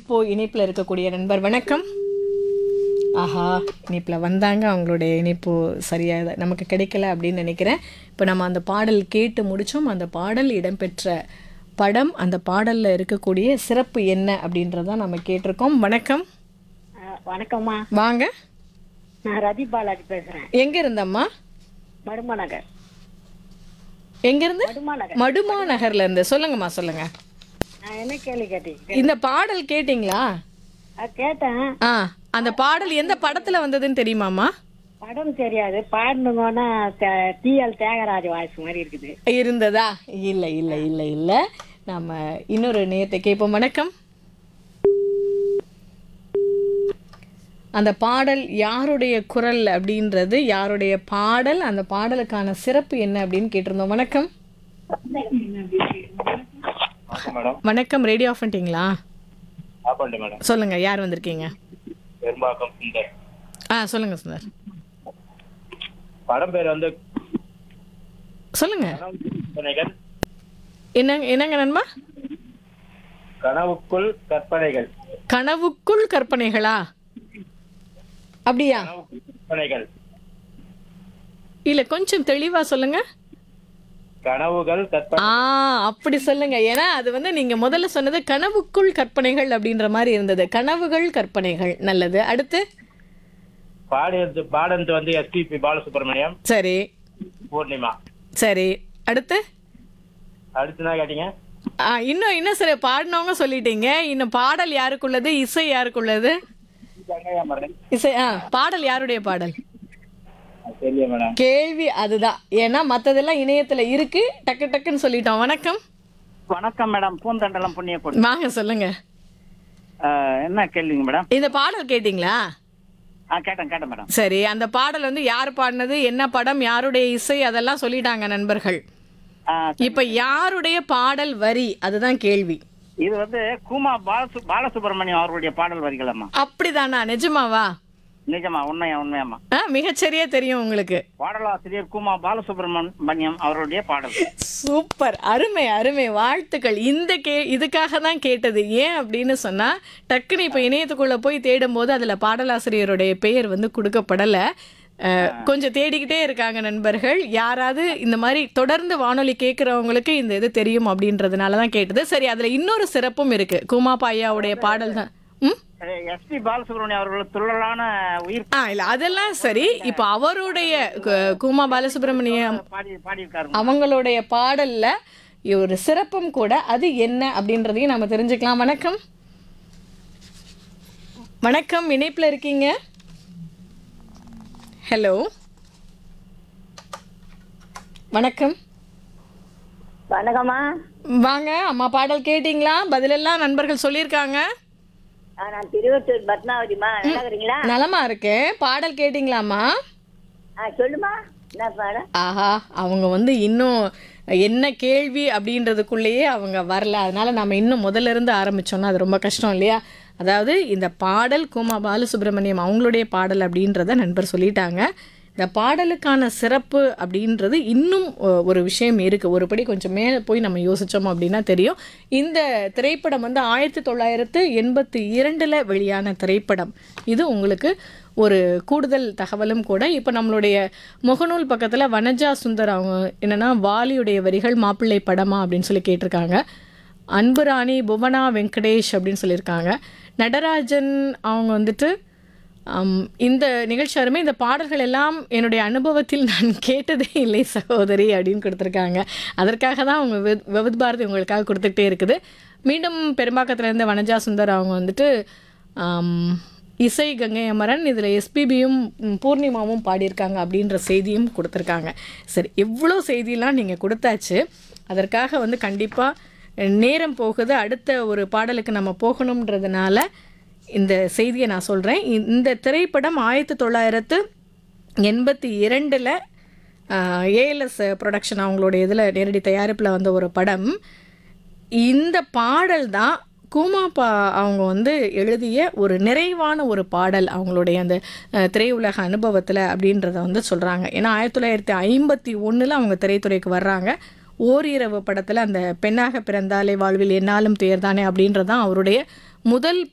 இப்போ இணைப்பில் இருக்கக்கூடிய நண்பர் வணக்கம் ஆஹா இணைப்பில் வந்தாங்க அவங்களுடைய இணைப்பு சரியாக நமக்கு கிடைக்கல அப்படின்னு நினைக்கிறேன் இப்போ நம்ம அந்த பாடல் கேட்டு முடித்தோம் அந்த பாடல் இடம்பெற்ற படம் அந்த பாடலில் இருக்கக்கூடிய சிறப்பு என்ன அப்படின்றத நம்ம கேட்டிருக்கோம் வணக்கம் அஹ் வணக்கம்மா வாங்க நான் ரதி பாலாஜி பேசுறேன் எங்கே இருந்தம்மா மடுமா நகர் எங்கேருந்து மடுமா நகர் மடுமா நகர்ல இருந்து சொல்லுங்கம்மா சொல்லுங்க நான் என்ன கேள்வி கேட்டீங்க இந்த பாடல் கேட்டிங்களா அஹ் கேட்டேன் ஆ அந்த பாடல் எந்த படத்துல வந்ததுன்னு தெரியுமாம்மா படம் தெரியாது பாடணுங்கன்னா டிஎல் தியாகராஜ வாய்ஸ் மாதிரி இருக்குது இருந்ததா இல்லை இல்லை இல்லை இல்லை நம்ம இன்னொரு நேரத்தை கேட்போம் வணக்கம் அந்த பாடல் யாருடைய குரல் அப்படின்றது யாருடைய பாடல் அந்த பாடலுக்கான சிறப்பு என்ன அப்படின்னு கேட்டிருந்தோம் வணக்கம் மேடம் வணக்கம் ரேடியோ ஆஃப் பண்ணிட்டீங்களா ஆஃப் பண்ணிட்டேன் மேடம் சொல்லுங்க யார் வந்திருக்கீங்க பெரும்பாக்கம் சுந்தர் ஆ சொல்லுங்க சுந்தர் படம் பேர் வந்து சொல்லுங்க கற்பனைகள் என்னங்க என்னங்க நண்பா கனவுக்குள் கற்பனைகள் கனவுக்குள் கற்பனைகளா அப்படியா கனவுக்குள் கற்பனைகள் இல்ல கொஞ்சம் தெளிவா சொல்லுங்க கனவுகள் கற்பனை ஆ அப்படி சொல்லுங்க ஏன்னா அது வந்து நீங்க முதல்ல சொன்னது கனவுக்குள் கற்பனைகள் அப்படின்ற மாதிரி இருந்தது கனவுகள் கற்பனைகள் நல்லது அடுத்து பாடியது பாடந்து வந்து எஸ்பிபி பாலசுப்ரமணியம் சரி பூர்ணிமா சரி அடுத்து அடுத்து என்ன கேட்டீங்க ஆ, இன்னும் இன்னும் சரி பாடினவங்க சொல்லிட்டீங்க இன்னும் பாடல் யாருக்குள்ளது இசை யாருக்குள்ளது கங்கையா மேடம் இசை ஆ பாடல் யாருடைய பாடல் தெரியல மேடம் கேள்வி அதுதான் ஏன்னா மத்ததெல்லாம் இணையத்துல இருக்கு டக்கு டக்குன்னு சொல்லிட்டோம் வணக்கம் வணக்கம் மேடம் பூந்தண்டலம் புண்ணியக்கோடி வாங்க சொல்லுங்க அஹ், என்ன கேள்விங்க மேடம் இந்த பாடல் கேட்டிங்களா ஆ கேட்டேன் கேட்டேன் மேடம் சரி அந்த பாடல் வந்து யார் பாடினது என்ன படம் யாருடைய இசை அதெல்லாம் சொல்லிட்டாங்க நண்பர்கள் ஆ, இப்ப யாருடைய பாடல் வரி அதுதான் கேள்வி இது வந்து கூமா பாலசு பாலசுப்ரமணியம் அவர்களுடைய பாடல் வரிகளம்மா அப்படிதானா நிஜமாவா நிஜமா உண்மையா உண்மையாம்மா ஆ, மிகச்சரியா தெரியும் உங்களுக்கு பாடலாசிரியர் கூமா பாலசுப்ரமணியம் அவர்களுடைய பாடல் சூப்பர் அருமை அருமை வாழ்த்துக்கள் இந்த கே இதுக்காக தான் கேட்டது ஏன் அப்படின்னு சொன்னா டக்குன்னு இப்போ இணையத்துக்குள்ள போய் தேடும்போது அதுல பாடலாசிரியருடைய பெயர் வந்து கொடுக்கப்படல அஹ், கொஞ்சம் தேடிக்கிட்டே இருக்காங்க நண்பர்கள் யாராவது இந்த மாதிரி தொடர்ந்து வானொலி கேட்குறவங்களுக்கு இந்த இது தெரியும் அப்படின்றதுனால தான் கேட்டது சரி அதுல இன்னொரு சிறப்பும் இருக்கு குமாப்பா ஐயாவுடைய பாடல் தான் ம் எஸ்பி பாலசுப்ரமணியம் அவர்கள் துள்ளலான உயிர் ஆ இல்ல அதெல்லாம் சரி இப்போ அவருடைய கு- குமா பாலசுப்ரமணியம் பாடி பாடியிருக்காரு அவங்களுடைய பாடல்ல ஒரு சிறப்பும் கூட அது என்ன அப்படின்றதையும் நம்ம தெரிஞ்சுக்கலாம் வணக்கம் வணக்கம் இணைப்புல இருக்கீங்க ஹலோ வணக்கம் வணக்கம்மா வாங்க அம்மா பாடல் கேட்டிங்களா பதிலெல்லாம் நண்பர்கள் சொல்லியிருக்காங்க ஆ, நான் திருவத்தூர் பத்மாவதிமா நல்லா இருக்கிறீங்களா நலமா இருக்கேன் பாடல் கேட்டிங்களாம்மா ஆ சொல்லுமா என்ன பாடம் ஆஹா அவங்க வந்து இன்னும் என்ன கேள்வி அப்படின்றதுக்குள்ளேயே அவங்க வரல அதனால நம்ம இன்னும் முதல்ல இருந்து ஆரம்பிச்சோம்னா அது ரொம்ப கஷ்டம் இல்லையா அதாவது இந்த பாடல் கோமா பாலசுப்ரமணியம் அவங்களுடைய பாடல் அப்படின்றத நண்பர் சொல்லிட்டாங்க இந்த பாடலுக்கான சிறப்பு அப்படின்றது இன்னும் ஒ- ஒரு விஷயம் இருக்குது ஒருபடி கொஞ்சம் மேலே போய் நம்ம யோசித்தோம் அப்படின்னா தெரியும் இந்த திரைப்படம் வந்து ஆயிரத்தி தொள்ளாயிரத்து எண்பத்தி இரண்டில் வெளியான திரைப்படம் இது உங்களுக்கு ஒரு கூடுதல் தகவலும் கூட இப்போ நம்மளுடைய முகநூல் பக்கத்தில் வனஜா சுந்தர் அவங்க என்னென்னா வாலியுடைய வரிகள் மாப்பிள்ளை படமா அப்படின்னு சொல்லி கேட்டிருக்காங்க அன்புராணி புவனா வெங்கடேஷ் அப்படின்னு சொல்லியிருக்காங்க நடராஜன் அவங்க வந்துட்டு ஆம், இந்த நிகழ்ச்சி அருமை இந்த பாடல்கள் எல்லாம் என்னுடைய அனுபவத்தில் நான் கேட்டதே இல்லை சகோதரி அப்படின்னு கொடுத்துருக்காங்க அதற்காக தான் அவங்க வித்- விவித் பாரதி உங்களுக்காக கொடுத்துக்கிட்டே இருக்குது மீண்டும் பெரும்பாக்கத்துல இருந்து வனஜா சுந்தர் அவங்க வந்துட்டு ஆம், இசை கங்கை அமரன் இதில் எஸ்பிபியும் பூர்ணிமாவும் பாடியிருக்காங்க அப்படின்ற செய்தியும் கொடுத்துருக்காங்க சரி எவ்வளோ செய்தியெல்லாம் நீங்கள் கொடுத்தாச்சு அதற்காக வந்து கண்டிப்பாக நேரம் போகுது அடுத்த ஒரு பாடலுக்கு நம்ம போகணுன்றதுனால இந்த செய்தியை நான் சொல்கிறேன் இந்த திரைப்படம் ஆயிரத்தி தொள்ளாயிரத்து எண்பத்தி இரண்டில் ஏஎல்எஸ் ப்ரொடக்ஷன் அவங்களுடைய இதில் நேரடி தயாரிப்பில் வந்த ஒரு படம் இந்த பாடல் தான் கூமாப்பா அவங்க வந்து எழுதிய ஒரு நிறைவான ஒரு பாடல் அவங்களுடைய அந்த அஹ், திரையுலக அனுபவத்தில் அப்படின்றத வந்து சொல்கிறாங்க ஏன்னா ஆயிரத்தி தொள்ளாயிரத்தி ஐம்பத்தி ஒன்றில் அவங்க திரைத்துறைக்கு வர்றாங்க ஓரிரவு படத்தில் அந்த பெண்ணாக பிறந்தாலே வாழ்வில் என்னாலும் தேர்தானே அப்படின்றது தான் அவருடைய முதல்